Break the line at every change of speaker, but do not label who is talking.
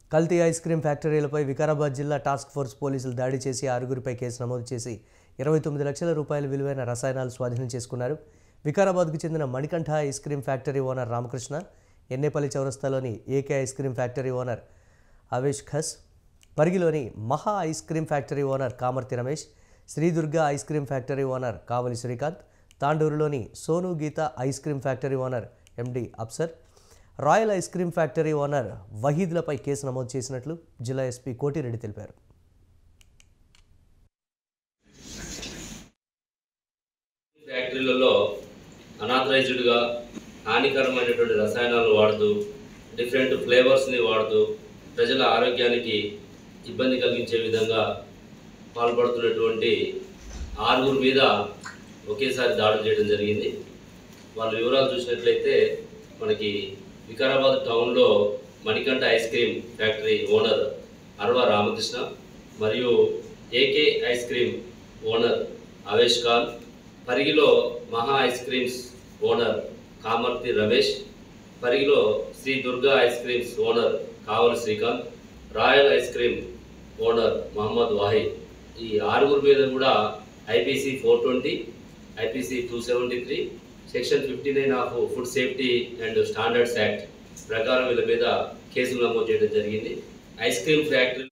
కల్తీ ice cream ఫ్యాక్టరీలపై Vikarabad జిల్లా task force పోలీసులు దాడి చేసి ఆరుగురిపై కేసు నమోదు చేసి ఇరవై తొమ్మిది లక్షల రూపాయల విలువైన రసాయనాలు స్వాధీనం చేసుకున్నారు వికారాబాద్కు చెందిన Manikanta ice cream factory owner Ramakrishna Ennepalli చౌరస్తాలోని AK ice cream factory owner Avesh ఖస్ పరిగిలోని Maha ice cream factory owner Kamarthi Ramesh Sridurga ice cream factory owner Kavali Srikanth తాండూరులోని Sonu Geetha ice cream factory owner MD Afsar Royal ice cream factory owner వహీద్లపై కేసు నమోదు చేసినట్లు జిల్లా ఎస్పీ కోటిరెడ్డి తెలిపారు
ఫ్యాక్టరీలలో అనాథరైజ్డ్గా హానికరమైనటువంటి రసాయనాలు వాడుతూ డిఫరెంట్ ఫ్లేవర్స్ని వాడుతూ ప్రజల ఆరోగ్యానికి ఇబ్బంది కలిగించే విధంగా పాల్పడుతున్నటువంటి ఆరుగురు మీద ఒకేసారి దాడులు చేయడం జరిగింది వాళ్ళ వివరాలు చూసినట్లయితే మనకి వికారాబాద్ టౌన్లో Manikanta ice cream factory owner అరవ రామకృష్ణ మరియు AK ice cream owner Avesh Khan పరిగిలో Maha ice creams owner Kamarthi Ramesh పరిగిలో Sri Durga ice creams owner Kavali Srikanth Royal ice cream owner Mohammed Wahid ఈ ఆరుగురు మీద కూడా IPC four twenty IPC two seventy three section fifty nine of food safety and standards act ప్రకారం వీళ్ళ మీద కేసులు నమోదు చేయడం జరిగింది ఐస్ క్రీమ్ ఫ్యాక్టరీ